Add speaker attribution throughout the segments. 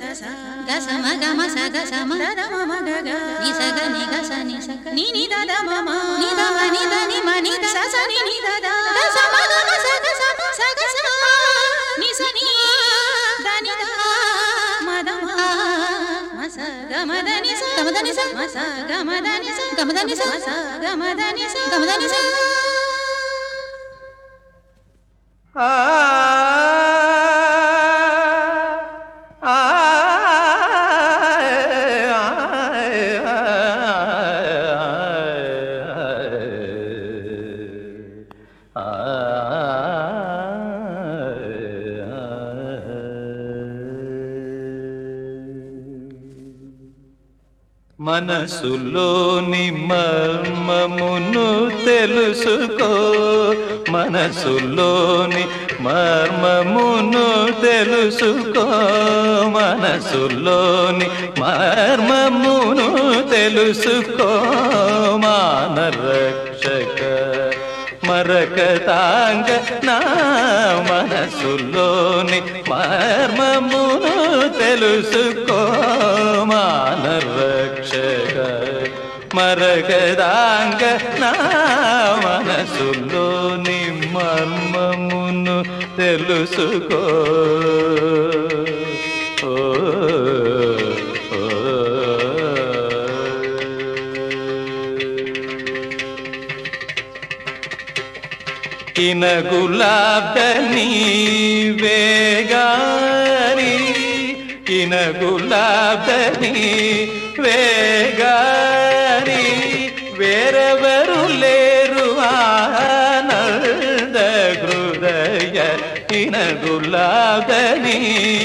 Speaker 1: గస మగ మస గస మ ని సగ ని గస ని సగ ని ని ద ద మ మ ని ద మ ని ద ని మ ని ద స స ని ని ద ద గస మగ మస గస మ స గస ని స ని ద ని ద మ ద మ మ స గ మ ద ని స గ మ ద ని స మ స గ మ ద ని స గ మ ద ని స మ స గ మ ద ని స గ మ ద ని స
Speaker 2: ఆ ఆ మనసులోని మర్మమును తెలుసుకో మనసులోని మర్మమును తెలుసుకో మనసులోని మర్మమును తెలుసుకో మానరక్షక మరకతాంగ నా మనసులోని మర్మమును తెలుసుకో మానరక్షక మరకదాంగ నా మనసులోని మర్మమును తెలుసుకో ఓ, ఓ, కిన గులాబని వేగాని కిన గులాబని వేగాని వేరెవరు లేరు ఆనంద హృదయ కిన గులాబని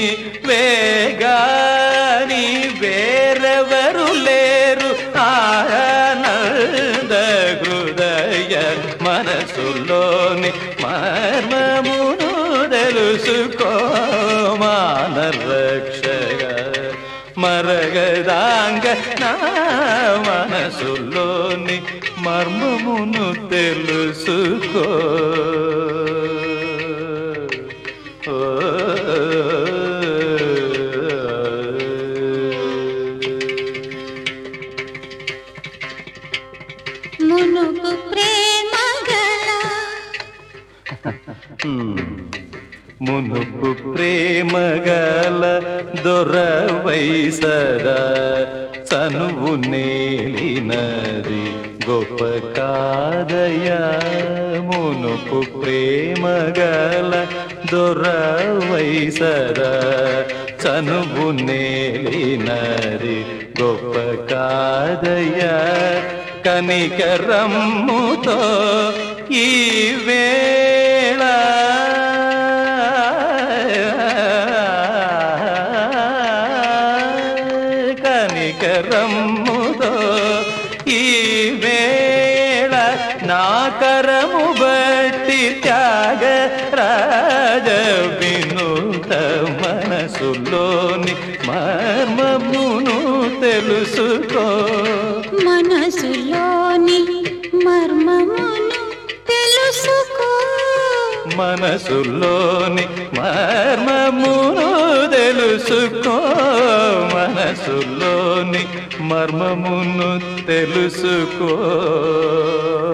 Speaker 2: వేగాని వేరెవరు లేరు ఆనంద హృదయ మనసులోని మర్మమును తెలుసుకో మానరక్షక మరగదాంగ నా మనసులోని మర్మమును తెలుసుకో
Speaker 1: మునుపు ప్రేమ గల
Speaker 2: మునుపు ప్రేమగల దొరవైసరా చనువు నేలినది గొప్ప కాదయా మునుపు ప్రేమగల దొరవైసరా చనువు నేలినది గొప్ప కాదయా కనికరమ్ముతో ఈ వేళ కనికరమ్ముతో ఈ వేళ నా కరము బట్టి త్యాగ రాజ వినూత మనసులోని మర్మమును తెలుసుకో
Speaker 1: మనసులోని మర్మమును తెలుసుకో
Speaker 2: మనసులోని మర్మమును తెలుసుకో మనసులోని మర్మమును తెలుసుకో